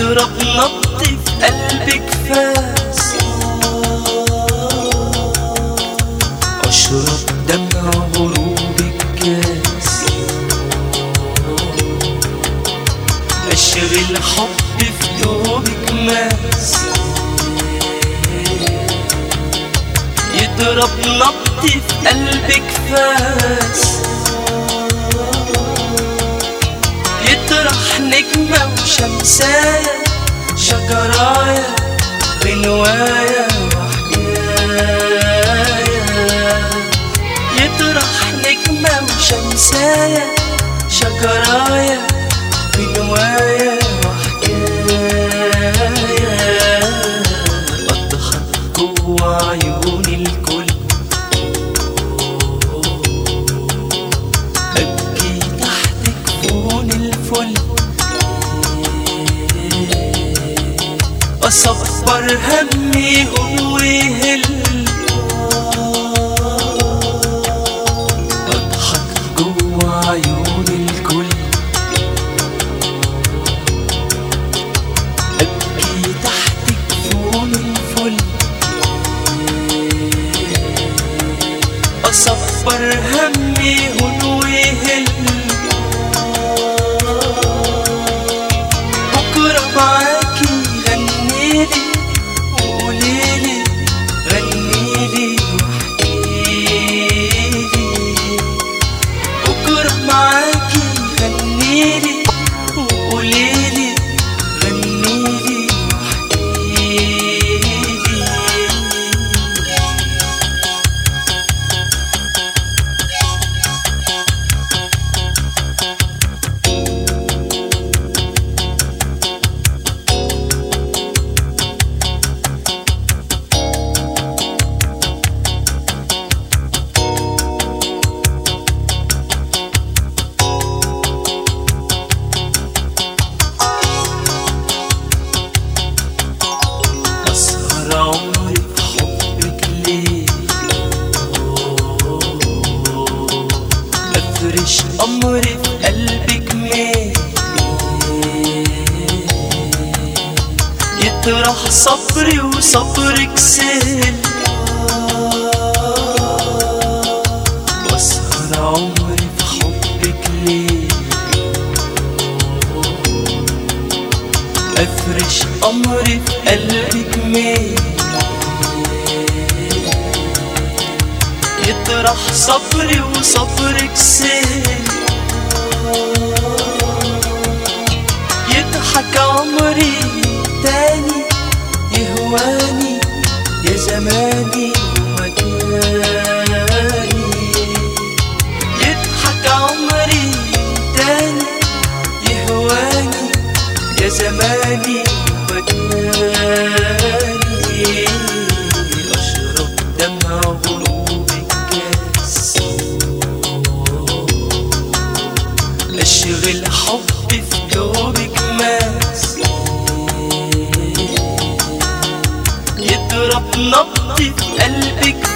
يضرب نبض في قلبك فاس اشرب دمع غروبك كاس اشغل حب في دوبك ماس يضرب نبض في قلبك فاس يطرح نجمة وشمساية شجراية غنواية وحكاية يطرح نجمة وشمساية شجراية غنواية وحكاية أضحك جوا عيون الكل أبكي تحت كفون الفل أصبر همي هو يهل أضحك جوا عيون الكل أبكي تحت كفون الفل أصبر همي هون ويهل بكرة معاكي غنيلي وقوليلي غنيلي واحكيلي بكرة معاكي غنيلي وقوليلي غنيلي واحكيلي أسهر عمري في حبك ليه أفرش أمري في قلبك ميه يطرح صبري وصبرك سهل وأسهر عمري في حبك ليه أفرش أمري في قلبك ميه يطرح صبري وصبرك سهل يضحك عمري تاني يهواني يا زماني ومكاني يضحك عمري تاني يهواني يا زماني ومكاني أشرب دمع غروبك كاس أشغل حب في دوبك ماس يضرب نبض في قلبك